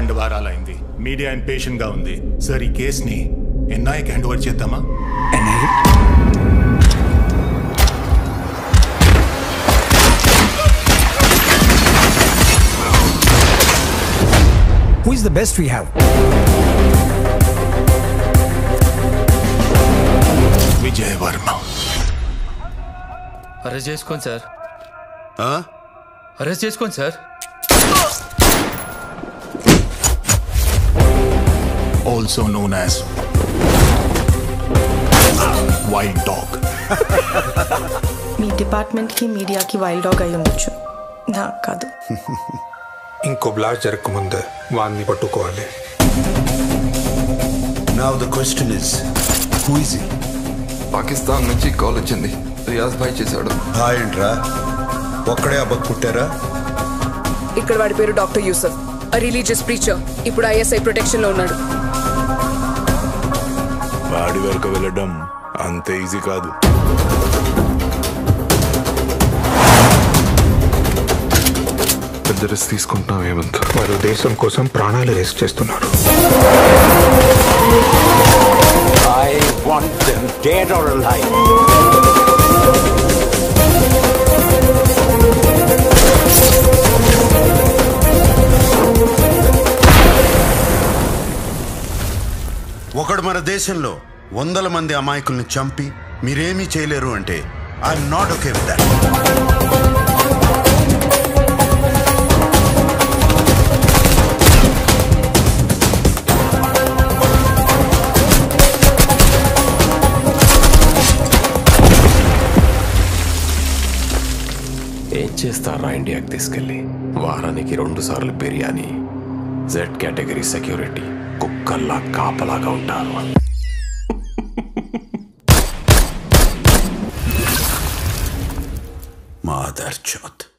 రెండు వారాలైంది media impatient గా ఉంది సార్ ఈ కేసుని ఎన్ఐకి హ్యాండ్ ఓవర్ చేద్దామా Who is the best we have? Vijay Varma arrest చేసుకోండి సార్ ఆ? అరెస్ట్ చేసుకోండి sir also known as white dog మీ డిపార్ట్మెంట్కి మీడియాకి వైల్డ్ డాగ్ అయి ఉండొచ్చు నాకు కాదు ఇంకో బ్లాస్ట్ జరగకముందే వాడిని పట్టుకోవాలి Now the question is, who is he? Pakistan నుంచి కాల్ వచ్చింది రియాజ్ భాయ్ చేశాడు హాయ్ ఏంట్రా ఒక్కడే అబ్బకు పుట్టారా ఇక్కడ వాడి పేరు doctor Yusuf a religious preacher ఇప్పుడు ఐఎస్ఐ ప్రొటెక్షన్ లో ఉన్నాడు వాడి వరకు వెళ్ళడం అంత ఈజీ కాదు పెద్ద రిస్క్ తీసుకుంటున్నాం హేమంత్ వారు దేశం కోసం ప్రాణాలు రిస్క్ చేస్తున్నారు I want them dead or alive. ఒకడు మన దేశంలో వందల మంది అమాయకుల్ని చంపి మీరేమీ చేయలేరు అంటే I'm not okay with that ఏం చేస్తారా ఇండియాకి తీసుకెళ్ళి వారానికి రెండు సార్లు బిర్యానీ జెడ్ కేటగిరీ సెక్యూరిటీ కుక్కల్లా కాపలాగా ఉంటారు మాదర్ చోత్